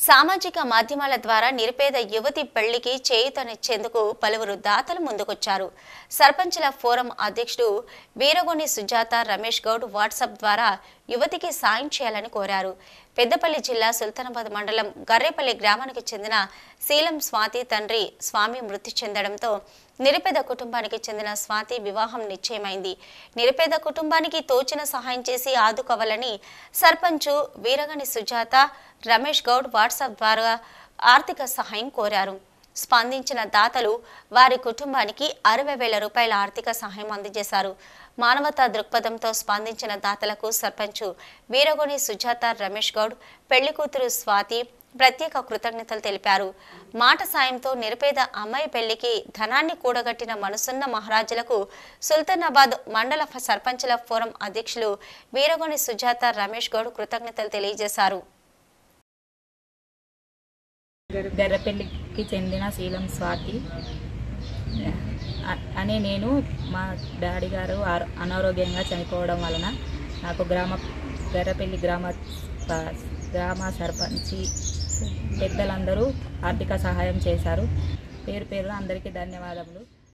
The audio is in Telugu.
సామాజిక మాధ్యమాల ద్వారా నిరుపేద యువతి పెళ్లికి చేయూతనిచ్చేందుకు పలువురు దాతలు ముందుకొచ్చారు సర్పంచుల ఫోరం అధ్యక్షుడు వీరగొని సుజాత రమేష్ గౌడ్ వాట్సాప్ ద్వారా యువతికి సాయం చేయాలని కోరారు పెద్దపల్లి జిల్లా సుల్తానాబాద్ మండలం గర్రేపల్లి గ్రామానికి చెందిన శీలం స్వాతి తండ్రి స్వామి మృతి చెందడంతో నిరుపేద కుటుంబానికి చెందిన స్వాతి వివాహం నిశ్చయమైంది నిరుపేద కుటుంబానికి తోచిన సహాయం చేసి ఆదుకోవాలని సర్పంచు వీరగని సుజాత రమేష్ గౌడ్ వాట్సాప్ ద్వారా ఆర్థిక సహాయం కోరారు స్పందించిన దాతలు వారి కుటుంబానికి అరవై వేల రూపాయల ఆర్థిక సహాయం అందజేశారు మానవతా దృక్పథంతో స్పందించిన దాతలకు సర్పంచు వీరగొని సుజాత రమేష్ గౌడ్ పెళ్లి కూతురు స్వాతి ప్రత్యేక కృతజ్ఞతలు తెలిపారు మాట సాయంతో నిరుపేద అమ్మాయి పెళ్లికి ధనాన్ని కూడగట్టిన మనసున్న మహారాజులకు సుల్తానాబాద్ మండల ఫ- సర్పంచుల ఫోరం అధ్యక్షులు వీరగొని సుజాత రమేష్ గౌడ్ కృతజ్ఞతలు తెలియజేశారు గర్రపల్లికి చెందిన శీలం స్వాతి అ- అనే నేను మా డాడీ గారు ఆరో- అనారోగ్యంగా చనిపోవడం వలన నాకు గ్రామ గర్రపల్లి గ్రామ ప- గ్రామ సర్పంచి పెద్దలందరూ ఆర్థిక సహాయం చేశారు పేరు పేరు అందరికీ ధన్యవాదములు